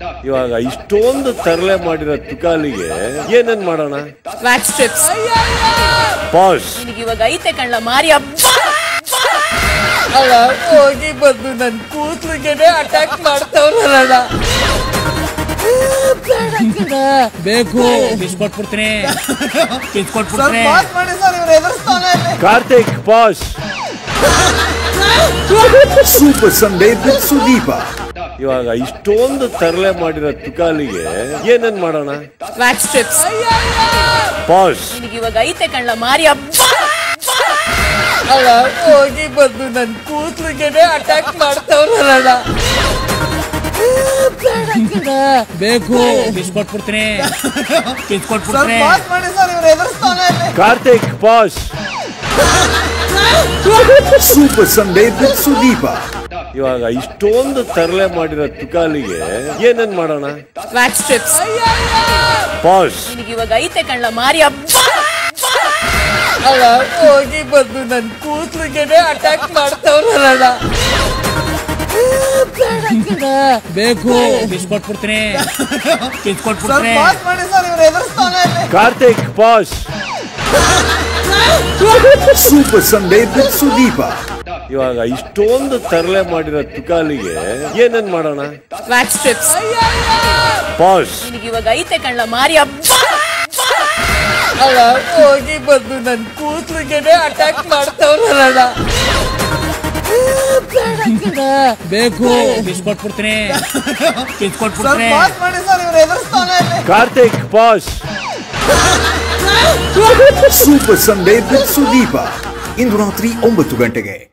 ಇವಾಗ ಇಷ್ಟೊಂದು ತರಲೆ ಮಾಡಿರೋ ತುಕಾಲಿಗೆ ಏನೇನ್ ಮಾಡೋಣ ವ್ಯಾಕ್ಸ್ ಸ್ಟ್ರಿಪ್ಸ್ ಪಾಸ್ ನಿನಗೆ ಇವಾಗ ಐತೆ ಕಣ್ಣ ಮಾರಿ ಹಬ್ಬ ಅಲ್ಲ ಹೋಗಿ ಬಂದು ನನ್ ಕೂತ್ಲಿಗೆನೆ ಅಟ್ಯಾಕ್ ಮಾಡ್ತಾವ್ರಲ್ಲ ಬೇಕು ಕಿಸ್ಕೊಟ್ಬಿಡ್ತೀನಿ ಕಿಸ್ಕೊಟ್ಬಿಡ್ತೀನಿ ಮಾಡಿ ಸರ್ ಇವ್ರು ಎದುರಿಸ್ತಾನೆ Karthik pass Super Sunday with Sudeepa. ಇವಾಗ ಇಷ್ಟೊಂದು ತರಲೆ ಮಾಡಿರೋ ತುಕಾಲಿಗೆ ಏನೇನ್ ಮಾಡೋಣ ವ್ಯಾಕ್ಸ್ ಸ್ಟ್ರಿಪ್ಸ್ ಪಾಸ್ ನಿನಗೆ ಇವಾಗ ಐತೆ ಕಣ್ಣ ಮಾರಿ ಹಬ್ಬ ಅಲ್ಲ ಹೋಗಿ ಬಂದು ನನ್ ಕೂತ್ಲಿಗೆನೆ ಅಟ್ಯಾಕ್ ಮಾಡ್ತಾವ್ರಲ್ಲ ಬೇಕು ಕಿಸ್ಕೊಟ್ಬಿಡ್ತೀನಿ ಕಿಸ್ಕೊಟ್ಬಿಡ್ತೀನಿ ಮಾಡಿ ಸರ್ ಇವ್ರು ಎದುರಿಸ್ತಾನೆ Karthik pass Super Sunday with Sudeepa. ಇವಾಗ ಇಷ್ಟೊಂದು ತರಲೆ ಮಾಡಿರೋ ತುಕಾಲಿಗೆ ಏನೇನ್ ಮಾಡೋಣ ವ್ಯಾಕ್ಸ್ ಸ್ಟ್ರಿಪ್ಸ್ ಪಾಸ್ ನಿನಗೆ ಇವಾಗ ಐತೆ ಕಣ್ಣ ಮಾರಿ ಹಬ್ಬ ಅಲ್ಲ ಹೋಗಿ ಬಂದು ನನ್ ಕೂತ್ಲಿಗೆನೆ ಅಟ್ಯಾಕ್ ಮಾಡ್ತಾವ್ರಲ್ಲ ಬೇಕು ಕಿಸ್ಕೊಟ್ಬಿಡ್ತೀನಿ ಕಿಸ್ಕೊಟ್ಬಿಡ್ತೀನಿ ಮಾಡಿ ಸರ್ ಇವ್ರು ಎದುರಿಸ್ತಾನೆ Karthik pass Super Sunday with Sudeepa. ಇವಾಗ ಇಷ್ಟೊಂದು ತರಲೆ ಮಾಡಿರೋ ತುಕಾಲಿಗೆ ಏನೇನ್ ಮಾಡೋಣ ವ್ಯಾಕ್ಸ್ ಸ್ಟ್ರಿಪ್ಸ್ ಪಾಸ್ ನಿನಗೆ ಇವಾಗ ಐತೆ ಕಣ್ಣ ಮಾರಿ ಹಬ್ಬ ಅಲ್ಲ ಹೋಗಿ ಬಂದು ನನ್ ಕೂತ್ಲಿಗೆನೆ ಅಟ್ಯಾಕ್ ಮಾಡ್ತಾವ್ರಲ್ಲ ಬೇಕು ಕಿಸ್ಕೊಟ್ಬಿಡ್ತೀನಿ ಕಿಸ್ಕೊಟ್ಬಿಡ್ತೀನಿ ಮಾಡಿ ಸರ್ ಇವ್ರು ಎದುರಿಸ್ತಾನೆ Karthik pass Super Sunday with Sudeepa. ಇಂದು ರಾತ್ರಿ ಒಂಬತ್ತು ಗಂಟೆಗೆ